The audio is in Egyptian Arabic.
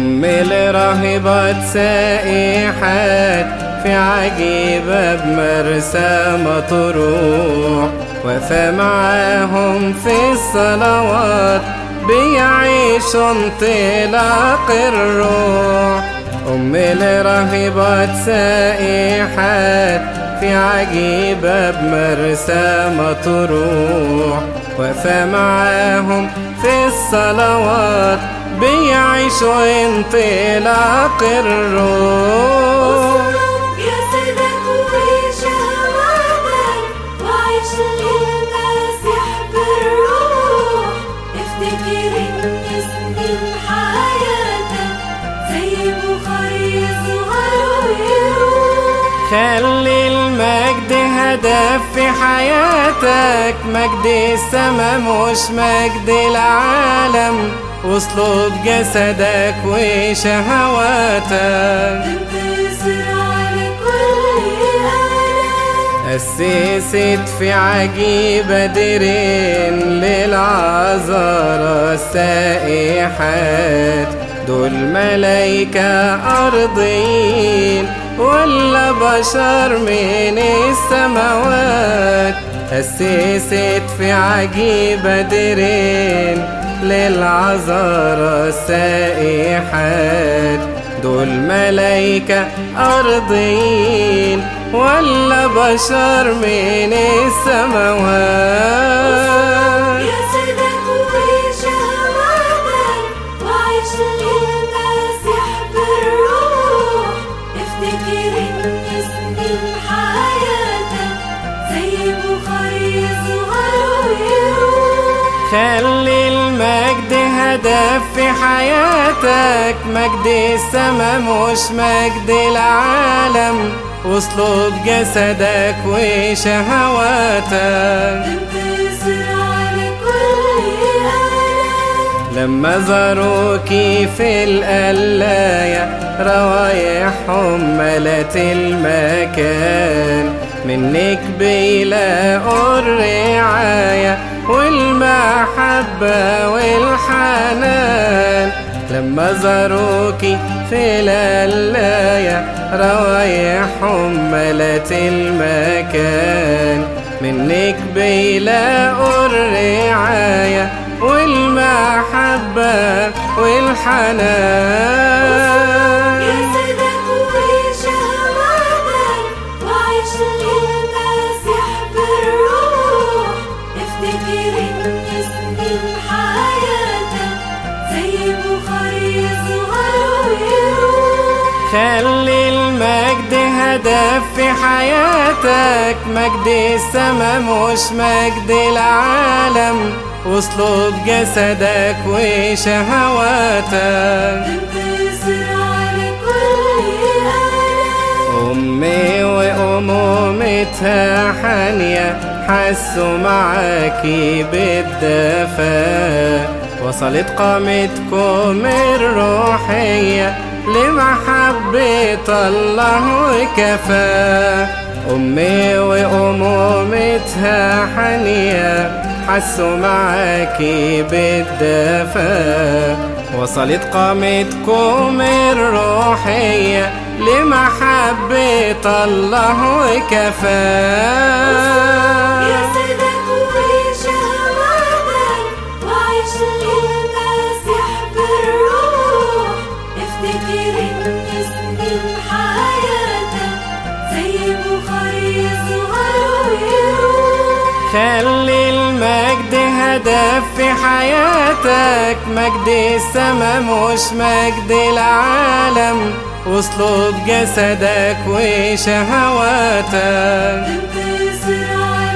أم الراهبات سائحات في عجيبة بمرسى مطروح وفى معاهم في الصلوات بيعيشوا انطلاق الروح أم الراهبات سائحات في عجيبة بمرسى مطروح وفى معاهم في الصلوات بيعيشوا انطلاق الروح جسدك وشهواتك وعيش للمسيح بالروح افتكر ان سنين حياتك زي بخار يظهر ويروح خلي المجد هدف في حياتك مجد السما مش مجد العالم واسلوب جسدك وشهواتك تنتصر على كل ألم أسست في عجيبة ديرين للعذارى السائحات دول ملايكة أرضيين ولا بشر من السماوات أسست في عجيبة ديرين للعذارى السائحات دول ملايكة أرضيين ولا بشر من السماوات جسدك وشهواتك وعيش للمسيح بالروح افتكر ان سنين حياتك زي بخار يظهر ويروح خلي المجد هدف في حياتك مجد السما مش مجد العالم واسلوب جسدك وشهواتك تنتصر على كل ألم لما زاروكي في القلاية روايحهم ملت المكان منك بيلاقوا الرعاية والمحبة والحنان لما زاروكي في القلاية روايحهم ملت المكان منك بيلاقوا الرعاية والمحبة والحنان جسدك وشهواتك وعيش للمسيح بالروح افتكر ان سنين حياتك زي بخار يظهر ويروح خلي المجد هدف في حياتك مجد السما مش مجد العالم واسلوب جسدك وشهواتك تنتصر على كل ألم أمي وأمومتها حانية حسوا معاكي بالدفا وصلت قامتكم الروحية لمحبة الله وكفى أمي وأمومتها حانية حسوا معاكي بالدفا وصلت قامتكم الروحية لمحبة الله وكفى جسدك وشهواتك وعيش للمسيح بالروح افتكر ان سنين حياتك زي بخار يظهر ويروح خلي المجد هدف في حياتك مجد السما مش مجد العالم واسلوب جسدك وشهواتك تنتصر على